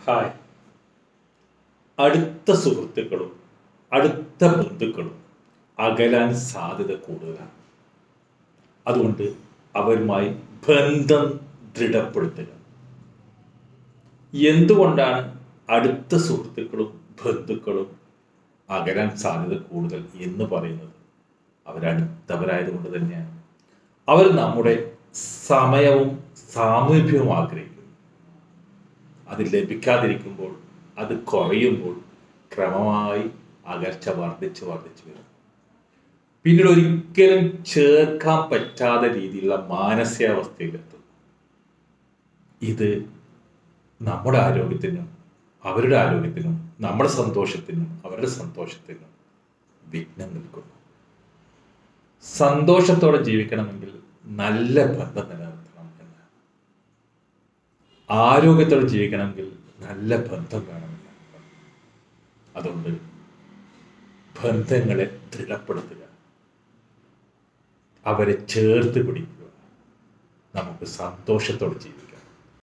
hi അടുത്ത സുഹൃത്തുക്കളും അടുത്ത ബന്ധുക്കളും അകലാൻ സാധ്യത കൂടുതലാണ് അതുകൊണ്ട് അവരുമായി ബന്ധം ദൃഢപ്പെടുത്തുക എന്തുകൊണ്ടാണ് അടുത്ത സുഹൃത്തുക്കളും ബന്ധുക്കളും അകലാൻ സാധ്യത കൂടുതൽ എന്ന് പറയുന്നത് അവരടുത്തവരായതുകൊണ്ട് തന്നെയാണ് അവർ നമ്മുടെ സമയവും സാമീപ്യവും ആഗ്രഹിക്കുന്നു അത് ലഭിക്കാതിരിക്കുമ്പോൾ അത് കുറയുമ്പോൾ ക്രമമായി അകർച്ച വർദ്ധിച്ച് വർദ്ധിച്ച് വരും പിന്നീട് ഒരിക്കലും ചേർക്കാൻ പറ്റാത്ത രീതിയിലുള്ള മാനസികാവസ്ഥയിലെത്തും ഇത് നമ്മുടെ ആരോഗ്യത്തിനും അവരുടെ ആരോഗ്യത്തിനും നമ്മുടെ സന്തോഷത്തിനും അവരുടെ സന്തോഷത്തിനും വിഘ്നം നിൽക്കുന്നു സന്തോഷത്തോടെ ജീവിക്കണമെങ്കിൽ നല്ല ബന്ധം നിലനിർത്തണം എന്നാണ് ആരോഗ്യത്തോടെ ജീവിക്കണമെങ്കിൽ നല്ല ബന്ധം വേണമെന്നാണ് അതുകൊണ്ട് ബന്ധങ്ങളെ ദൃഢപ്പെടുത്തുക അവരെ ചേർത്ത് പിടിക്കുക നമുക്ക് സന്തോഷത്തോടെ ജീവിക്കാം